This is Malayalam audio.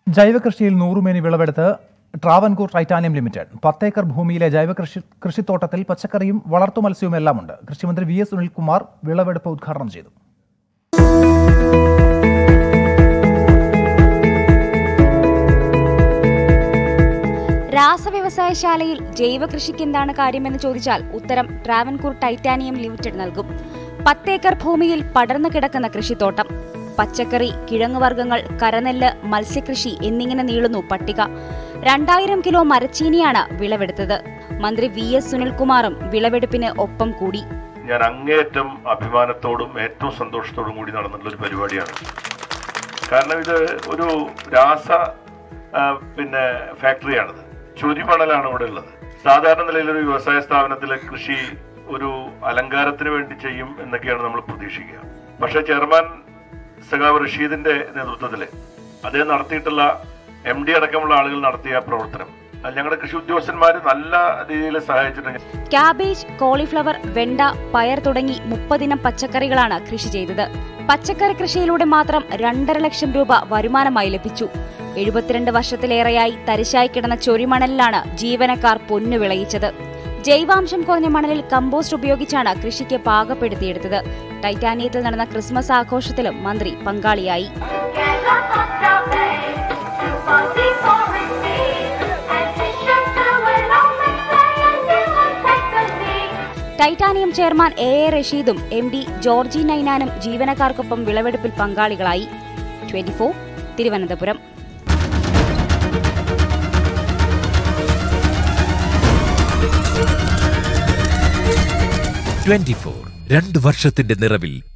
ജൈവകൃഷിയിൽ നൂറുമേനി വിളവെടുത്ത് ട്രാവൻകൂർ ടൈറ്റാനിയം ലിമിറ്റഡ് പത്തേക്കർ ഭൂമിയിലെ ജൈവകൃഷി കൃഷിത്തോട്ടത്തിൽ പച്ചക്കറിയും വളർത്തുമത്സ്യവും എല്ലാം ഉണ്ട് കൃഷിമന്ത്രി വി എസ് സുനിൽകുമാർ വിളവെടുപ്പ് ഉദ്ഘാടനം ചെയ്തു രാസവ്യവസായശാലയിൽ ജൈവ കൃഷിക്ക് എന്താണ് കാര്യമെന്ന് ചോദിച്ചാൽ ഉത്തരം ട്രാവൻകൂർ ടൈറ്റാനിയം ലിമിറ്റഡ് നൽകും പത്തേക്കർ ഭൂമിയിൽ പടർന്നു കിടക്കുന്ന കൃഷിത്തോട്ടം പച്ചക്കറി കിഴങ്ങുവർഗ്ഗങ്ങൾ കരനെല്ല് മത്സ്യകൃഷി എന്നിങ്ങനെ നീളുന്നു പട്ടിക രണ്ടായിരം കിലോ മരച്ചീനിയാണ് വിളവെടുത്തത് മന്ത്രി വി എസ് സുനിൽകുമാറും വിളവെടുപ്പിന് ഒപ്പം കൂടി ഞാൻ അങ്ങേയറ്റം അഭിമാനത്തോടും ഏറ്റവും സന്തോഷത്തോടും കൂടി നടന്നിട്ടുള്ള ഒരു പരിപാടിയാണ് കാരണം ഇത് ഒരു രാസ ആ, പിന്നെ ഫാക്ടറിയാണിത് ചുരിമണലാണ് ഇവിടെ ഉള്ളത് സാധാരണ നിലയിൽ ഒരു വ്യവസായ സ്ഥാപനത്തിൽ കൃഷി ഒരു അലങ്കാരത്തിന് വേണ്ടി ചെയ്യും എന്നൊക്കെയാണ് നമ്മൾ പ്രതീക്ഷിക്കുക പക്ഷെ ചെയർമാൻ സഖാവ് റഷീദിന്റെ നേതൃത്വത്തിൽ അദ്ദേഹം നടത്തിയിട്ടുള്ള എം ഡി അടക്കമുള്ള ആളുകൾ നടത്തിയ പ്രവർത്തനം അത് ഞങ്ങളുടെ കൃഷി ഉദ്യോഗസ്ഥന്മാർ നല്ല രീതിയിൽ സഹായിച്ചിട്ടുണ്ട് ക്യാബേജ് കോളിഫ്ലവർ വെണ്ട പയർ തുടങ്ങി മുപ്പതിനം പച്ചക്കറികളാണ് കൃഷി ചെയ്തത് പച്ചക്കറി കൃഷിയിലൂടെ മാത്രം രണ്ടര ലക്ഷം രൂപ വരുമാനമായി ലഭിച്ചു എഴുപത്തിരണ്ട് വർഷത്തിലേറെയായി തരിശായി കിടന്ന ചൊരിമണലിലാണ് ജീവനക്കാർ പൊന്നു വിളയിച്ചത് ജൈവാംശം കുറഞ്ഞ മണലിൽ കമ്പോസ്റ്റ് ഉപയോഗിച്ചാണ് കൃഷിക്ക് പാകപ്പെടുത്തിയെടുത്തത് ടൈറ്റാനിയത്തിൽ നടന്ന ക്രിസ്മസ് ആഘോഷത്തിലും മന്ത്രി പങ്കാളിയായി Get up on Broadway, to Fonzie Forest and fish and will always play and you will take the lead. Titanium chairman A A റഷീദും എം ഡി ജോർജി നൈനാനും ജീവനക്കാർക്കൊപ്പം വിളവെടുപ്പിൽ പങ്കാളികളായി ട്വന്റി തിരുവനന്തപുരം ട്വന്റി ഫോർ രണ്ട് വർഷത്തിന്റെ നിറവിൽ